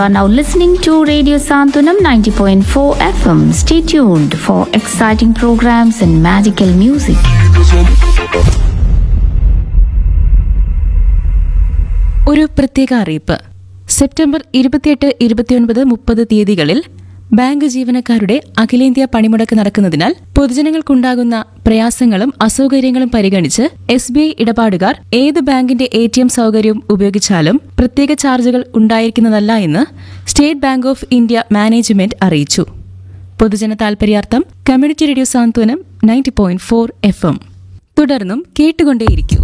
are now listening to Radio Santunam 90.4 FM. Stay tuned for exciting programs and magical music. ഒരു പ്രത്യേക അറിയിപ്പ് September ഇരുപത്തിയെട്ട് ഇരുപത്തിയൊൻപത് മുപ്പത് തീയതികളിൽ ബാങ്ക് ജീവനക്കാരുടെ അഖിലേന്ത്യാ പണിമുടക്ക് നടക്കുന്നതിനാൽ പൊതുജനങ്ങൾക്കുണ്ടാകുന്ന പ്രയാസങ്ങളും അസൗകര്യങ്ങളും പരിഗണിച്ച് എസ് ബി ഐ ഇടപാടുകാർ ഏത് ബാങ്കിന്റെ എ ടി എം സൗകര്യവും ഉപയോഗിച്ചാലും പ്രത്യേക ചാർജുകൾ ഉണ്ടായിരിക്കുന്നതല്ല എന്ന് state bank of India management അറിയിച്ചു പൊതുജന താൽപര്യാർത്ഥം community radio Santhwanam ninety point four F M തുടർന്നും കേട്ടുകൊണ്ടേയിരിക്കൂ